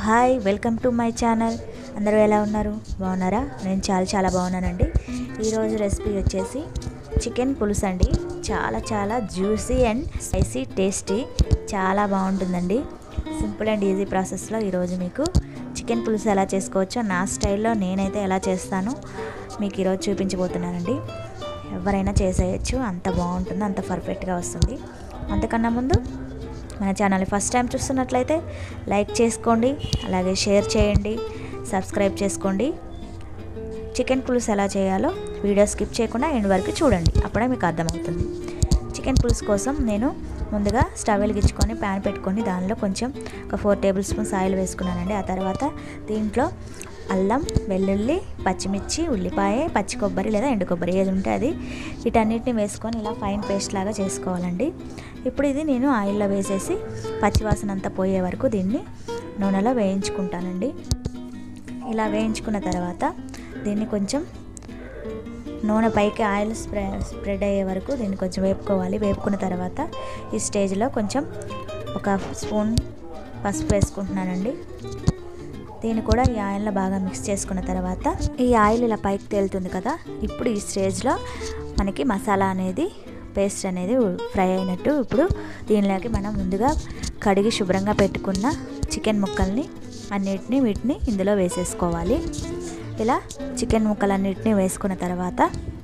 hi welcome to my channel అందరూ ఎలా ఉన్నారు బాగున్నారా నేను చాలా చాలా బాగున్నానండి ఈరోజు రెసిపీ వచ్చేసి చికెన్ పులుసు అండి చాలా చాలా జ్యూసీ అండ్ స్పైసీ టేస్టీ చాలా బాగుంటుందండి సింపుల్ అండ్ ఈజీ ప్రాసెస్లో ఈరోజు మీకు చికెన్ పులుసు ఎలా చేసుకోవచ్చో నా స్టైల్లో నేనైతే ఎలా చేస్తానో మీకు ఈరోజు చూపించబోతున్నానండి ఎవరైనా చేసేయచ్చు అంత బాగుంటుంది అంత పర్ఫెక్ట్గా వస్తుంది అంతకన్నా ముందు మన ఛానల్ ఫస్ట్ టైం చూస్తున్నట్లయితే లైక్ చేసుకోండి అలాగే షేర్ చేయండి సబ్స్క్రైబ్ చేసుకోండి చికెన్ పులుసు ఎలా చేయాలో వీడియో స్కిప్ చేయకుండా ఎండ్ వరకు చూడండి అప్పుడే మీకు అర్థమవుతుంది చికెన్ పులుసు కోసం నేను ముందుగా స్టవ్ వెలిగించుకొని ప్యాన్ పెట్టుకొని దానిలో కొంచెం ఒక ఫోర్ టేబుల్ స్పూన్స్ ఆయిల్ వేసుకున్నానండి ఆ తర్వాత దీంట్లో అల్లం వెల్లుల్లి పచ్చిమిర్చి ఉల్లిపాయ పచ్చి కొబ్బరి లేదా ఎండు కొబ్బరి ఏది ఉంటే అది వీటన్నిటిని వేసుకొని ఇలా ఫైన్ పేస్ట్ లాగా చేసుకోవాలండి ఇప్పుడు ఇది నేను ఆయిల్లో వేసేసి పచ్చివాసన అంతా పోయే వరకు దీన్ని నూనెలో వేయించుకుంటానండి ఇలా వేయించుకున్న తర్వాత దీన్ని కొంచెం నూనె పైకి ఆయిల్ స్ప్రె స్ప్రెడ్ అయ్యే వరకు దీన్ని కొంచెం వేపుకోవాలి వేపుకున్న తర్వాత ఈ స్టేజ్లో కొంచెం ఒక స్పూన్ పసుపు వేసుకుంటున్నానండి దీన్ని కూడా ఈ ఆయిల్లో బాగా మిక్స్ చేసుకున్న తర్వాత ఈ ఆయిల్ ఇలా పైకి తేలుతుంది కదా ఇప్పుడు ఈ స్టేజ్లో మనకి మసాలా అనేది పేస్ట్ అనేది ఫ్రై అయినట్టు ఇప్పుడు దీనిలోకి మనం ముందుగా కడిగి శుభ్రంగా పెట్టుకున్న చికెన్ ముక్కల్ని అన్నిటిని వీటిని ఇందులో వేసేసుకోవాలి ఇలా చికెన్ ముక్కలన్నిటిని వేసుకున్న తర్వాత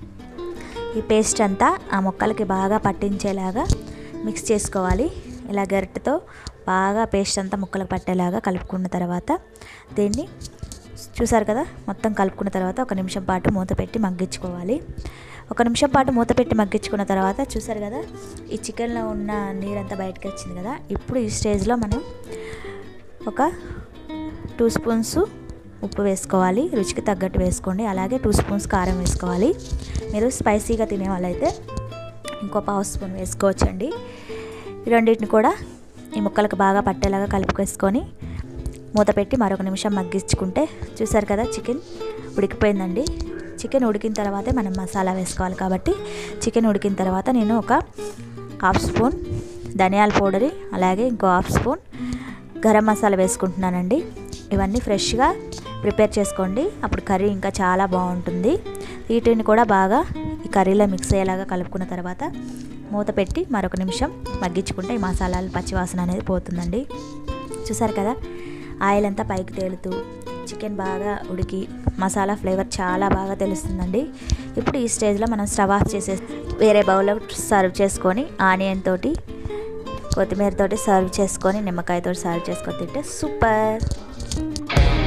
ఈ పేస్ట్ అంతా ఆ ముక్కలకి బాగా పట్టించేలాగా మిక్స్ చేసుకోవాలి ఇలా గరిటెతో బాగా పేస్ట్ అంతా ముక్కలకు పట్టేలాగా కలుపుకున్న తర్వాత దీన్ని చూసారు కదా మొత్తం కలుపుకున్న తర్వాత ఒక నిమిషం పాటు మూత పెట్టి మగ్గించుకోవాలి ఒక నిమిషం పాటు మూత పెట్టి మగ్గించుకున్న తర్వాత చూసారు కదా ఈ చికెన్లో ఉన్న నీరంతా బయటకు వచ్చింది కదా ఇప్పుడు ఈ స్టేజ్లో మనం ఒక టూ స్పూన్స్ ఉప్పు వేసుకోవాలి రుచికి తగ్గట్టు వేసుకోండి అలాగే టూ స్పూన్స్ కారం వేసుకోవాలి మీరు స్పైసీగా తినే వాళ్ళైతే ఇంకో పావు స్పూన్ వేసుకోవచ్చండి ఈ రెండింటిని కూడా ఈ ముక్కలకు బాగా పట్టేలాగా కలుపుకేసుకొని మూత పెట్టి మరొక నిమిషం మగ్గించుకుంటే చూసారు కదా చికెన్ ఉడికిపోయిందండి చికెన్ ఉడికిన తర్వాతే మనం మసాలా వేసుకోవాలి కాబట్టి చికెన్ ఉడికిన తర్వాత నేను ఒక హాఫ్ స్పూన్ ధనియాల పౌడర్ అలాగే ఇంకో హాఫ్ స్పూన్ గరం మసాలా వేసుకుంటున్నానండి ఇవన్నీ ఫ్రెష్గా ప్రిపేర్ చేసుకోండి అప్పుడు కర్రీ ఇంకా చాలా బాగుంటుంది వీటిని కూడా బాగా ఈ కర్రీలో మిక్స్ అయ్యేలాగా కలుపుకున్న తర్వాత మూత పెట్టి మరొక నిమిషం మగ్గించుకుంటే ఈ మసాలాలు పచ్చివాసన అనేది పోతుందండి చూసారు కదా ఆయిల్ అంతా పైకి తేలుతూ చికెన్ బాగా ఉడికి మసాలా ఫ్లేవర్ చాలా బాగా తెలుస్తుందండి ఇప్పుడు ఈ స్టేజ్లో మనం స్టవ్ ఆఫ్ చేసే వేరే బౌల్లో సర్వ్ చేసుకొని ఆనియన్ తోటి కొత్తిమీర తోటి సర్వ్ చేసుకొని నిమ్మకాయతో సర్వ్ చేసుకొని తింటే సూపర్